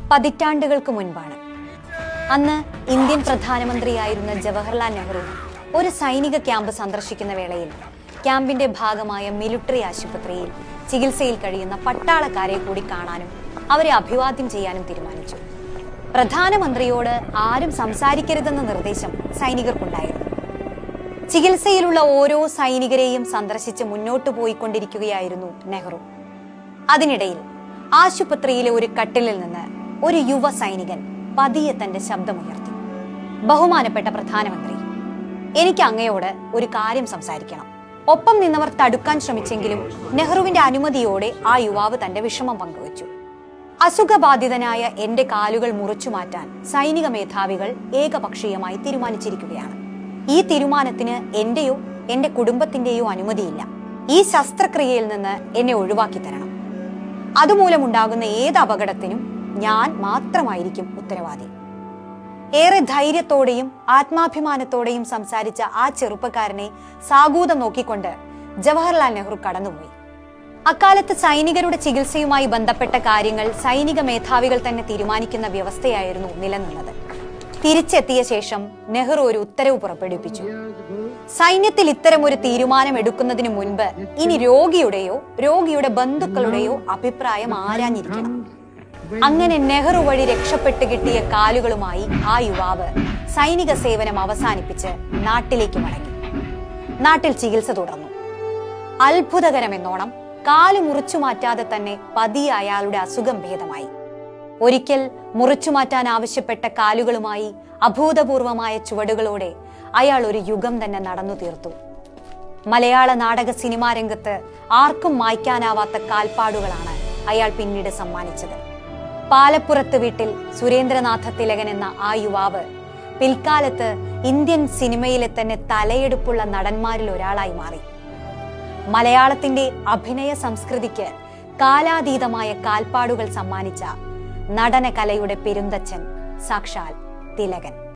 പതിറ്റാണ്ടുകൾക്ക് മുൻപാണ് അന്ന് ഇന്ത്യൻ പ്രധാനമന്ത്രിയായിരുന്ന ജവഹർലാൽ നെഹ്റു ഒരു സൈനിക ക്യാമ്പ് സന്ദർശിക്കുന്ന വേളയിൽ ക്യാമ്പിന്റെ ഭാഗമായ മിലിറ്ററി ആശുപത്രിയിൽ ചികിത്സയിൽ കഴിയുന്ന പട്ടാളക്കാരെ കൂടി കാണാനും അവരെ അഭിവാദ്യം ചെയ്യാനും തീരുമാനിച്ചു പ്രധാനമന്ത്രിയോട് ആരും സംസാരിക്കരുതെന്ന നിർദ്ദേശം സൈനികർക്കുണ്ടായിരുന്നു ചികിത്സയിലുള്ള ഓരോ സൈനികരെയും സന്ദർശിച്ച് മുന്നോട്ടു പോയിക്കൊണ്ടിരിക്കുകയായിരുന്നു നെഹ്റു അതിനിടയിൽ ആശുപത്രിയിലെ ഒരു കട്ടിലിൽ നിന്ന് ഒരു യുവ സൈനികൻ പതിയെ തന്റെ ശബ്ദമുയർത്തി ബഹുമാനപ്പെട്ട പ്രധാനമന്ത്രി എനിക്ക് അങ്ങയോട് ഒരു കാര്യം സംസാരിക്കണം ഒപ്പം നിന്നവർ തടുക്കാൻ ശ്രമിച്ചെങ്കിലും നെഹ്റുവിന്റെ അനുമതിയോടെ ആ യുവാവ് തന്റെ വിഷമം പങ്കുവച്ചു അസുഖബാധിതനായ എന്റെ കാലുകൾ മുറിച്ചു മാറ്റാൻ സൈനിക മേധാവികൾ ഏകപക്ഷീയമായി തീരുമാനിച്ചിരിക്കുകയാണ് ഈ തീരുമാനത്തിന് എന്റെയോ എന്റെ കുടുംബത്തിന്റെയോ അനുമതിയില്ല ഈ ശസ്ത്രക്രിയയിൽ നിന്ന് എന്നെ ഒഴിവാക്കി തരണം അതുമൂലമുണ്ടാകുന്ന ഏത് അപകടത്തിനും ഞാൻ മാത്രമായിരിക്കും ഉത്തരവാദി ഏറെ ധൈര്യത്തോടെയും ആത്മാഭിമാനത്തോടെയും സംസാരിച്ച ആ ചെറുപ്പക്കാരനെ സാഗൂതം നോക്കിക്കൊണ്ട് ജവഹർലാൽ നെഹ്റു കടന്നുപോയി അക്കാലത്ത് സൈനികരുടെ ചികിത്സയുമായി ബന്ധപ്പെട്ട കാര്യങ്ങൾ സൈനിക മേധാവികൾ തന്നെ തീരുമാനിക്കുന്ന വ്യവസ്ഥയായിരുന്നു നിലനിന്നത് തിരിച്ചെത്തിയ ശേഷം നെഹ്റു ഒരു ഉത്തരവ് പുറപ്പെടുവിപ്പിച്ചു സൈന്യത്തിൽ ഇത്തരം ഒരു തീരുമാനം എടുക്കുന്നതിന് മുൻപ് ഇനി രോഗിയുടെയോ രോഗിയുടെ ബന്ധുക്കളുടെയോ അഭിപ്രായം ആരാഞ്ഞിരിക്കണം അങ്ങനെ നെഹ്റു വഴി രക്ഷപ്പെട്ട് കിട്ടിയ കാലുകളുമായി ആ യുവാവ് സൈനിക സേവനം അവസാനിപ്പിച്ച് നാട്ടിലേക്ക് മടങ്ങി നാട്ടിൽ ചികിത്സ തുടർന്നു അത്ഭുതകരമെന്നോണം കാല് മുറിച്ചു മാറ്റാതെ തന്നെ പതിയെ അയാളുടെ അസുഖം ഭേദമായി ഒരിക്കൽ മുറിച്ചു മാറ്റാൻ ആവശ്യപ്പെട്ട കാലുകളുമായി അഭൂതപൂർവമായ ചുവടുകളോടെ അയാൾ ഒരു യുഗം തന്നെ നടന്നു തീർത്തു മലയാള നാടക സിനിമാ രംഗത്ത് ആർക്കും മായ്ക്കാനാവാത്ത കാൽപ്പാടുകളാണ് അയാൾ പിന്നീട് സമ്മാനിച്ചത് പാലപ്പുറത്ത് വീട്ടിൽ സുരേന്ദ്രനാഥ തിലകൻ എന്ന ആ യുവാവ് പിൽക്കാലത്ത് ഇന്ത്യൻ സിനിമയിലെ തന്നെ തലയെടുപ്പുള്ള നടന്മാരിൽ ഒരാളായി മാറി മലയാളത്തിന്റെ അഭിനയ സംസ്കൃതിക്ക് കാലാതീതമായ കാൽപ്പാടുകൾ സമ്മാനിച്ച നടനകലയുടെ പെരുന്തച്ഛൻ സാക്ഷാൽ തിലകൻ